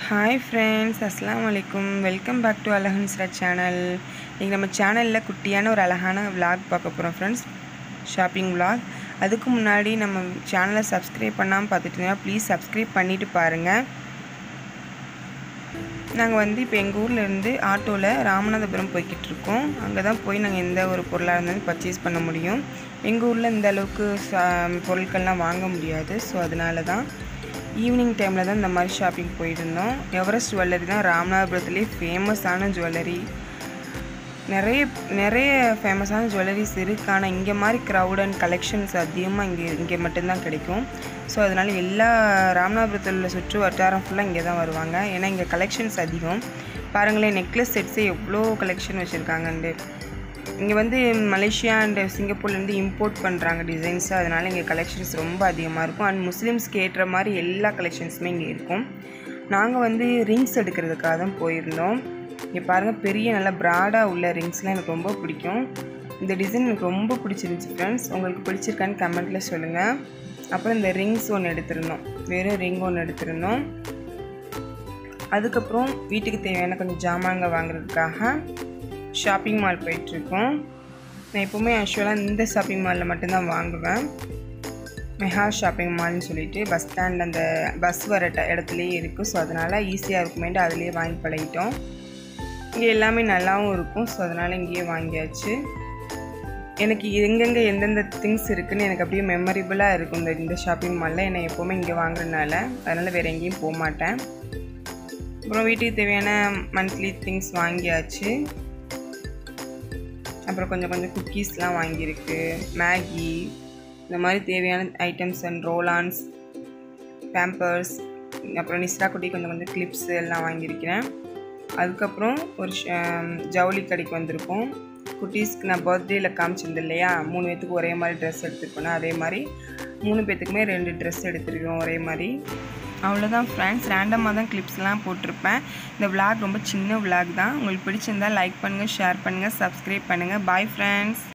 hi friends அஸ்ஸலாமு அலைக்கும் welcome back to அழகன்ஸ்ரா சேனல் இன்றைக்கி நம்ம சேனலில் குட்டியான ஒரு அழகான vlog பார்க்க போகிறோம் ஃப்ரெண்ட்ஸ் ஷாப்பிங் vlog அதுக்கு முன்னாடி நம்ம சேனலை சப்ஸ்கிரைப் பண்ணாமல் பார்த்துட்டு இருந்தீங்கன்னா ப்ளீஸ் சப்ஸ்கிரைப் பண்ணிவிட்டு பாருங்கள் நாங்கள் வந்து இப்போ எங்கள் ஊரில் இருந்து ஆட்டோவில் ராமநாதபுரம் போய்கிட்டு இருக்கோம் அங்கே தான் போய் நாங்கள் எந்த ஒரு பொருளாக இருந்தாலும் பர்ச்சேஸ் பண்ண முடியும் எங்கள் ஊரில் இந்த அளவுக்கு சா பொருட்கள்லாம் வாங்க முடியாது ஸோ அதனால தான் ஈவினிங் டைமில் தான் இந்த மாதிரி ஷாப்பிங் போயிருந்தோம் எவரெஸ்ட் ஜுவல்லரி தான் ராமநாதபுரத்துலேயே ஃபேமஸான ஜுவல்லரி நிறைய நிறைய ஃபேமஸான ஜுவல்லரிஸ் இருக்குது ஆனால் இங்கே மாதிரி க்ரௌட் அண்ட் கலெக்ஷன்ஸ் அதிகமாக இங்கே இங்கே மட்டும்தான் கிடைக்கும் ஸோ அதனால் எல்லா ராமநாதபுரத்தில் உள்ள சுற்று வட்டாரம் ஃபுல்லாக இங்கே தான் வருவாங்க ஏன்னா இங்கே கலெக்ஷன்ஸ் அதிகம் பாருங்களேன் நெக்லஸ் செட்ஸே எவ்வளோ கலெக்ஷன் வச்சுருக்காங்கண்டு இங்கே வந்து மலேசியா அண்ட் சிங்கப்பூர்லேருந்து இம்போர்ட் பண்ணுறாங்க டிசைன்ஸ் அதனால் இங்கே கலெக்ஷன்ஸ் ரொம்ப அதிகமாக இருக்கும் அண்ட் முஸ்லீம்ஸ்க்கு ஏற்ற மாதிரி எல்லா கலெக்ஷன்ஸுமே இங்கே இருக்கும் நாங்கள் வந்து ரிங்ஸ் எடுக்கிறதுக்காக தான் போயிருந்தோம் இங்கே பாருங்கள் பெரிய நல்ல ப்ராடாக உள்ள ரிங்ஸ்லாம் எனக்கு ரொம்ப பிடிக்கும் இந்த டிசைன் எனக்கு ரொம்ப பிடிச்சிருந்துச்சி ஃப்ரெண்ட்ஸ் உங்களுக்கு பிடிச்சிருக்கான்னு கமெண்ட்டில் சொல்லுங்கள் அப்புறம் இந்த ரிங்ஸ் ஒன்று எடுத்திருந்தோம் வெறும் ரிங் ஒன்று எடுத்திருந்தோம் அதுக்கப்புறம் வீட்டுக்கு தேவையான கொஞ்சம் ஜாமான்ங்க வாங்குறதுக்காக ஷாப்பிங் மால் போயிட்டுருக்கோம் நான் எப்போவுமே ஆக்சுவலாக இந்த ஷாப்பிங் மாலில் மட்டும்தான் வாங்குவேன் மெஹா ஷாப்பிங் மால்னு சொல்லிட்டு பஸ் ஸ்டாண்ட் அந்த பஸ் வர ட- இடத்துலையே இருக்குது ஸோ அதனால் ஈஸியாக இருக்குமேட்டு அதுலேயே வாங்கி பழகிட்டோம் இங்கே எல்லாமே நல்லாவும் இருக்கும் ஸோ அதனால் இங்கேயே வாங்கியாச்சு எனக்கு எங்கெங்கே எந்தெந்த திங்ஸ் இருக்குன்னு எனக்கு அப்படியே மெமரபிளாக இருக்கும் இந்த இந்த ஷாப்பிங் மாலில் ஏன்னா எப்போவுமே இங்கே வாங்குறதுனால அதனால் வேறு எங்கேயும் போக மாட்டேன் அப்புறம் வீட்டுக்கு தேவையான மந்த்லி திங்ஸ் வாங்கியாச்சு அப்புறம் கொஞ்சம் கொஞ்சம் குக்கீஸ்லாம் வாங்கியிருக்கு மேகி இந்த மாதிரி தேவையான ஐட்டம்ஸ் அண்ட் ரோலான்ஸ் பேம்பர்ஸ் அப்புறம் நிஸ்ரா குட்டி கொஞ்சம் கொஞ்சம் கிளிப்ஸ் எல்லாம் வாங்கியிருக்கிறேன் அதுக்கப்புறம் ஒரு ஷ- ஜவுளி கடைக்கு வந்திருக்கோம் குட்டீஸ்க்கு நான் பர்த்டேயில் காமிச்சிருந்தேன் இல்லையா மூணு பேத்துக்கு ஒரே மாதிரி ட்ரெஸ் எடுத்துருக்கோன்னா அதே மாதிரி மூணு பேத்துக்குமே ரெண்டு ட்ரெஸ் எடுத்துருக்கோம் ஒரே மாதிரி அவ்வளோதான் ஃப்ரெண்ட்ஸ் ரேண்டமாக தான் கிளிப்ஸ்லாம் போட்டிருப்பேன் இந்த vlog ரொம்ப சின்ன vlog தான் உங்களுக்கு பிடிச்சிருந்தா லைக் பண்ணுங்கள் ஷேர் பண்ணுங்கள் சப்ஸ்கிரைப் பண்ணுங்கள் பாய் ஃப்ரெண்ட்ஸ்